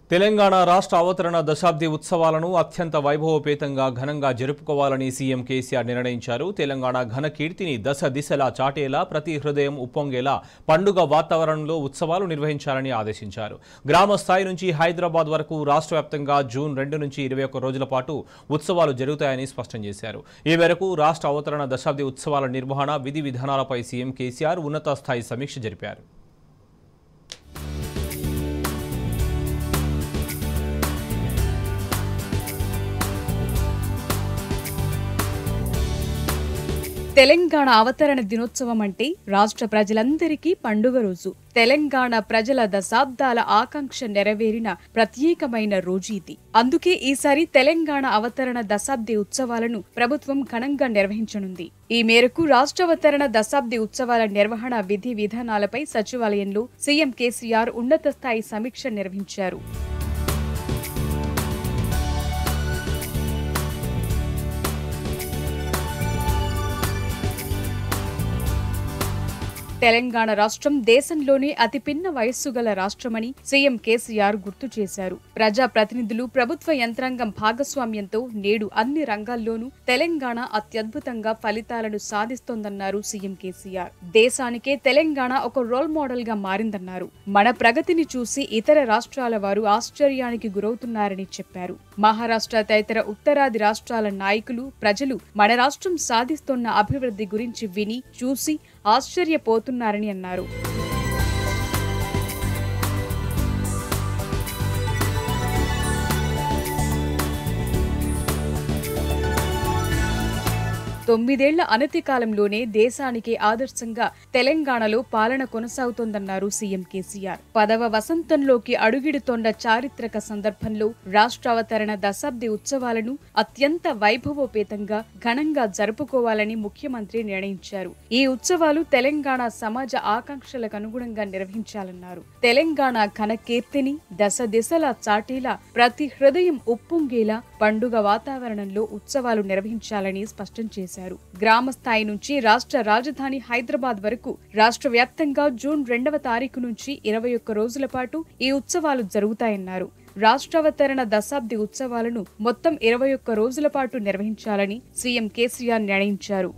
తెలంగాణ రాష్ట్ర అవతరణ దశాబ్ది ఉత్సవాలను అత్యంత వైభవపేతంగా ఘనంగా జరుపుకోవాలని సీఎం కేసీఆర్ నిర్ణయించారు తెలంగాణ ఘన కీర్తిని దశ దిశలా చాటేలా ప్రతి హృదయం ఉప్పొంగేలా పండుగ వాతావరణంలో ఉత్సవాలు నిర్వహించాలని ఆదేశించారు గ్రామ స్థాయి నుంచి హైదరాబాద్ వరకు రాష్ట్ర వ్యాప్తంగా జూన్ రెండు నుంచి ఇరవై ఒక్క రోజుల పాటు ఉత్సవాలు జరుగుతాయని స్పష్టం చేశారు ఈ మేరకు రాష్ట్ర అవతరణ దశాబ్ది ఉత్సవాల నిర్వహణ విధి విధానాలపై సీఎం కేసీఆర్ ఉన్నత స్థాయి సమీక్ష జరిపారు తెలంగాణ అవతరణ దినోత్సవం అంటే రాష్ట్ర ప్రజలందరికీ పండుగ రోజు తెలంగాణ ప్రజల దశాబ్దాల ఆకాంక్ష నెరవేరిన ప్రత్యేకమైన రోజు ఇది అందుకే ఈసారి తెలంగాణ అవతరణ దశాబ్ది ఉత్సవాలను ప్రభుత్వం ఘనంగా నిర్వహించనుంది ఈ మేరకు రాష్ట్ర అవతరణ దశాబ్ది ఉత్సవాల నిర్వహణ విధి విధానాలపై సచివాలయంలో సీఎం కేసీఆర్ ఉన్నత స్థాయి సమీక్ష నిర్వహించారు తెలంగాణ రాష్ట్రం దేశంలోనే అతి పిన్న వయస్సు గల రాష్ట్రమని సీఎం కేసీఆర్ గుర్తు చేశారు ప్రజా ప్రతినిధులు ప్రభుత్వ యంత్రాంగం భాగస్వామ్యంతో నేడు అన్ని రంగాల్లోనూ తెలంగాణ అత్యద్భుతంగా ఫలితాలను సాధిస్తోందన్నారు సీఎం కేసీఆర్ దేశానికే తెలంగాణ ఒక రోల్ మోడల్ గా మారిందన్నారు మన ప్రగతిని చూసి ఇతర రాష్ట్రాల వారు ఆశ్చర్యానికి గురవుతున్నారని చెప్పారు మహారాష్ట్ర తదితర ఉత్తరాది రాష్ట్రాల నాయకులు ప్రజలు మన రాష్ట్రం సాధిస్తోన్న అభివృద్ధి గురించి విని చూసి ఆశ్చర్యపోతున్నారని అన్నారు తొమ్మిదేళ్ల అనతి కాలంలోనే దేశానికి ఆదర్శంగా తెలంగాణలో పాలన కొనసాగుతోందన్నారు సీఎం కేసీఆర్ పదవ వసంతంలోకి అడుగిడుతోన్న చారిత్రక సందర్భంలో రాష్ట్ర అవతరణ దశాబ్ది ఉత్సవాలను అత్యంత వైభవోపేతంగా ఘనంగా జరుపుకోవాలని ముఖ్యమంత్రి నిర్ణయించారు ఈ ఉత్సవాలు తెలంగాణ సమాజ ఆకాంక్షలకు అనుగుణంగా నిర్వహించాలన్నారు తెలంగాణ ఘన కీర్తిని దశ దిశలా చాటేలా ప్రతి హృదయం ఉప్పొంగేలా పండుగ వాతావరణంలో ఉత్సవాలు నిర్వహించాలని స్పష్టం చేశారు గ్రామ స్థాయి నుంచి రాష్ట్ర రాజధాని హైదరాబాద్ వరకు రాష్ట్ర వ్యాప్తంగా జూన్ రెండవ తారీఖు నుంచి ఇరవై ఒక్క రోజుల పాటు ఈ ఉత్సవాలు జరుగుతాయన్నారు రాష్ట్రావతరణ దశాబ్ది ఉత్సవాలను మొత్తం ఇరవై ఒక్క రోజుల పాటు నిర్వహించాలని సీఎం కేసీఆర్ నిర్ణయించారు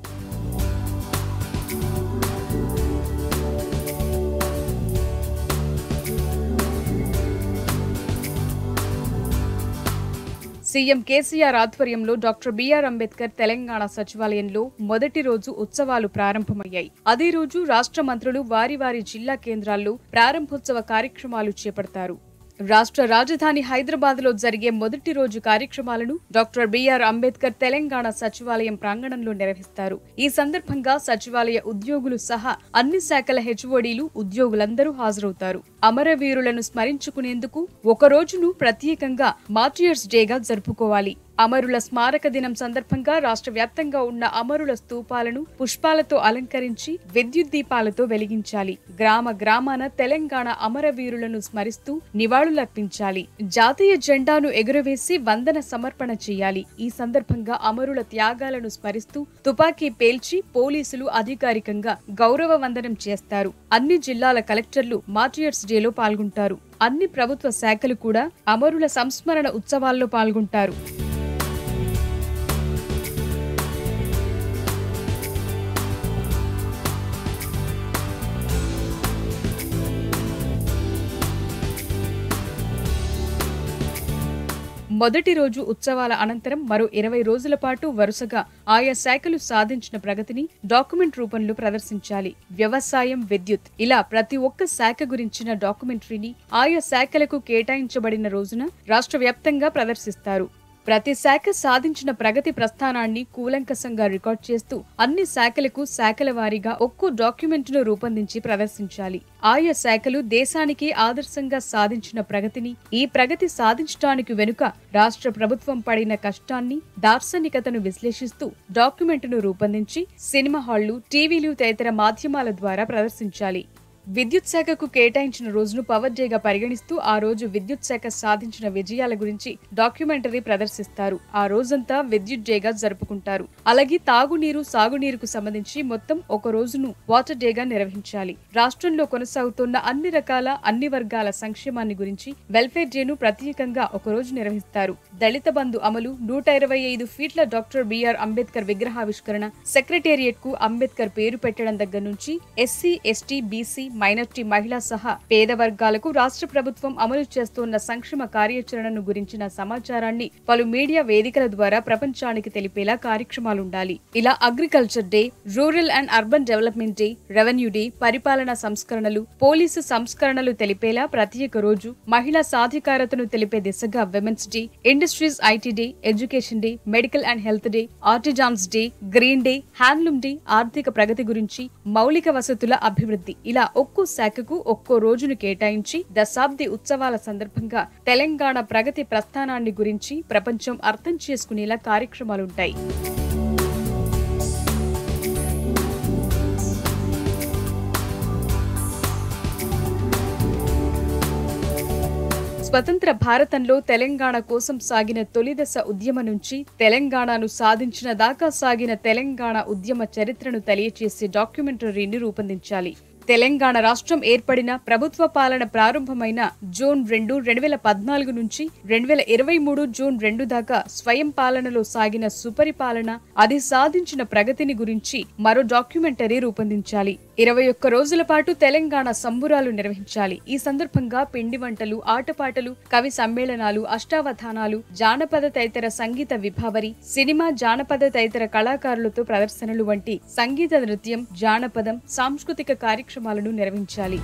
సీఎం కేసీఆర్ ఆధ్వర్యంలో డాక్టర్ బిఆర్ అంబేద్కర్ తెలంగాణ సచివాలయంలో మొదటి రోజు ఉత్సవాలు ప్రారంభమయ్యాయి అదే రోజు రాష్ట్ర మంత్రులు వారి వారి జిల్లా కేంద్రాల్లో ప్రారంభోత్సవ కార్యక్రమాలు చేపడతారు రాష్ట్ర రాజధాని హైదరాబాద్ లో జరిగే మొదటి రోజు కార్యక్రమాలను డాక్టర్ బిఆర్ అంబేద్కర్ తెలంగాణ సచివాలయం ప్రాంగణంలో నిర్వహిస్తారు ఈ సందర్భంగా సచివాలయ ఉద్యోగులు సహా అన్ని శాఖల హెచ్ఓడీలు ఉద్యోగులందరూ హాజరవుతారు అమరవీరులను స్మరించుకునేందుకు ఒక రోజును ప్రత్యేకంగా మార్టియర్స్ డేగా జరుపుకోవాలి అమరుల స్మారక దినం సందర్భంగా రాష్ట్ర వ్యాప్తంగా ఉన్న అమరుల స్తూపాలను పుష్పాలతో అలంకరించి విద్యుత్ దీపాలతో వెలిగించాలి గ్రామ గ్రామాన తెలంగాణ అమరవీరులను స్మరిస్తూ నివాళులర్పించాలి జాతీయ జెండాను ఎగురవేసి వందన సమర్పణ చేయాలి ఈ సందర్భంగా అమరుల త్యాగాలను స్మరిస్తూ తుపాకీ పేల్చి పోలీసులు అధికారికంగా గౌరవ వందనం చేస్తారు అన్ని జిల్లాల కలెక్టర్లు మార్టియర్స్ డేలో పాల్గొంటారు అన్ని ప్రభుత్వ శాఖలు కూడా అమరుల సంస్మరణ ఉత్సవాల్లో పాల్గొంటారు మొదటి రోజు ఉత్సవాల అనంతరం మరో ఇరవై రోజుల పాటు వరుసగా ఆయా శాఖలు సాధించిన ప్రగతిని డాక్యుమెంట్ రూపంలో ప్రదర్శించాలి వ్యవసాయం విద్యుత్ ఇలా ప్రతి ఒక్క శాఖ గురించిన డాక్యుమెంటరీని ఆయా శాఖలకు కేటాయించబడిన రోజున రాష్ట్ర వ్యాప్తంగా ప్రదర్శిస్తారు ప్రతి శాఖ సాధించిన ప్రగతి ప్రస్థానాన్ని కూలంకసంగా రికార్డ్ చేస్తూ అన్ని శాఖలకు శాఖల వారీగా ఒక్కో డాక్యుమెంట్ను రూపొందించి ప్రదర్శించాలి ఆయా శాఖలు దేశానికి ఆదర్శంగా సాధించిన ప్రగతిని ఈ ప్రగతి సాధించడానికి వెనుక రాష్ట్ర ప్రభుత్వం పడిన కష్టాన్ని దార్శనికతను విశ్లేషిస్తూ డాక్యుమెంట్ను రూపొందించి సినిమా హాళ్లు టీవీలు తదితర మాధ్యమాల ద్వారా ప్రదర్శించాలి విద్యుత్ శాఖకు కేటాయించిన రోజును పవర్ డేగా పరిగణిస్తూ ఆ రోజు విద్యుత్ శాఖ సాధించిన విజయాల గురించి డాక్యుమెంటరీ ప్రదర్శిస్తారు ఆ రోజంతా విద్యుత్ డేగా జరుపుకుంటారు అలాగే తాగునీరు సాగునీరుకు సంబంధించి మొత్తం ఒక రోజును వాటర్ డేగా నిర్వహించాలి రాష్ట్రంలో కొనసాగుతున్న అన్ని రకాల అన్ని వర్గాల సంక్షేమాన్ని గురించి వెల్ఫేర్ డేను ప్రత్యేకంగా ఒక రోజు నిర్వహిస్తారు దళిత బంధు అమలు నూట ఇరవై ఐదు ఫీట్ల డాక్టర్ బిఆర్ అంబేద్కర్ విగ్రహావిష్కరణ సెక్రటేరియట్ కు అంబేద్కర్ పేరు పెట్టడం దగ్గర నుంచి ఎస్సీ ఎస్టీ బీసీ మైనార్టీ మహిళా సహా పేద వర్గాలకు రాష్ట్ర ప్రభుత్వం అమలు చేస్తున్న సంక్షేమ కార్యాచరణను గురించిన సమాచారాన్ని పలు మీడియా వేదికల ద్వారా ప్రపంచానికి తెలిపేలా కార్యక్రమాలుండాలి ఇలా agriculture day rural and urban development day revenue day పరిపాలనా సంస్కరణలు పోలీసు సంస్కరణలు తెలిపేలా ప్రత్యేక రోజు మహిళా సాధికారతను తెలిపే దిశగా women's day industries IT day education day medical and health day artisans day green day handloom day ఆర్థిక ప్రగతి గురించి మౌలిక వసతుల అభివృద్ధి ఇలా ఒక్కో శాఖకు ఒక్కో రోజును కేటాయించి దశాబ్ది ఉత్సవాల సందర్భంగా తెలంగాణ ప్రగతి ప్రస్థానాన్ని గురించి ప్రపంచం అర్థం చేసుకునేలా కార్యక్రమాలుంటాయి స్వతంత్ర భారతంలో తెలంగాణ కోసం సాగిన తొలిదశ ఉద్యమ నుంచి తెలంగాణను సాధించిన దాకా సాగిన తెలంగాణ ఉద్యమ చరిత్రను తెలియచేసే డాక్యుమెంటరీని రూపొందించాలి తెలంగాణ రాష్ట్రం ఏర్పడిన ప్రభుత్వ పాలన ప్రారంభమైన జూన్ రెండు రెండు వేల పద్నాలుగు నుంచి రెండు వేల ఇరవై మూడు జూన్ రెండు దాకా స్వయం పాలనలో సాగిన సుపరిపాలన అది సాధించిన ప్రగతిని గురించి మరో డాక్యుమెంటరీ రూపొందించాలి ఇరవై ఒక్క రోజుల పాటు తెలంగాణ సంబురాలు నిర్వహించాలి ఈ సందర్భంగా పిండి వంటలు ఆటపాటలు కవి సమ్మేళనాలు అష్టావధానాలు జానపద తదితర సంగీత విభావరి సినిమా జానపద తదితర కళాకారులతో ప్రదర్శనలు వంటి సంగీత నృత్యం జానపదం సాంస్కృతిక కార్యక్రమాలను నిర్వహించాలి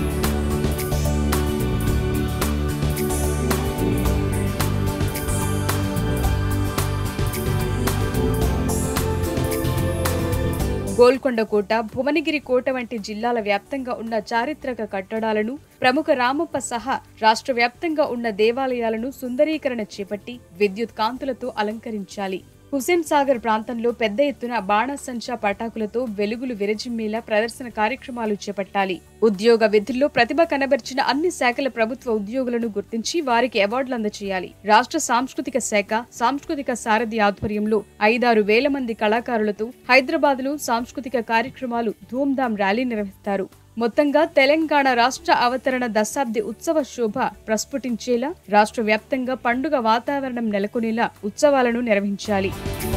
గోల్కొండ కోట భువనగిరి కోట వంటి జిల్లాల వ్యాప్తంగా ఉన్న చారిత్రక కట్టడాలను ప్రముఖ రామప్ప సహా రాష్ట్ర వ్యాప్తంగా ఉన్న దేవాలయాలను సుందరీకరణ చేపట్టి విద్యుత్ కాంతులతో అలంకరించాలి హుసేన్ సాగర్ ప్రాంతంలో పెద్ద ఎత్తున బాణసంచా పటాకులతో వెలుగులు విరజిమ్మేలా ప్రదర్శన కార్యక్రమాలు చేపట్టాలి ఉద్యోగ విధుల్లో ప్రతిభ కనబర్చిన అన్ని శాఖల ప్రభుత్వ ఉద్యోగులను గుర్తించి వారికి అవార్డులు అందజేయాలి రాష్ట్ర సాంస్కృతిక శాఖ సాంస్కృతిక సారథి ఆధ్వర్యంలో ఐదారు వేల మంది కళాకారులతో హైదరాబాద్ లో సాంస్కృతిక కార్యక్రమాలు ధూమ్ధాం ర్యాలీ నిర్వహిస్తారు మొత్తంగా తెలంగాణ రాష్ట్ర అవతరణ దశాబ్ది ఉత్సవ శోభ ప్రస్ఫుటించేలా రాష్ట్ర వ్యాప్తంగా పండుగ వాతావరణం నెలకొనేలా ఉత్సవాలను నిర్వహించాలి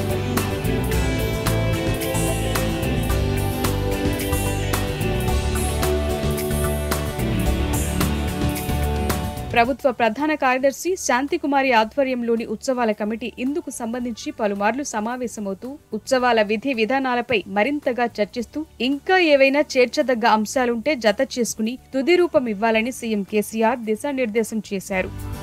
ప్రభుత్వ ప్రధాన కార్యదర్శి శాంతికుమారి ఆధ్వర్యంలోని ఉత్సవాల కమిటీ ఇందుకు సంబంధించి పలుమార్లు సమావేశమవుతూ ఉత్సవాల విధి విధానాలపై మరింతగా చర్చిస్తూ ఇంకా ఏవైనా చేర్చదగ్గ అంశాలుంటే జత చేసుకుని తుది రూపం ఇవ్వాలని సీఎం కేసీఆర్ దిశానిర్దేశం చేశారు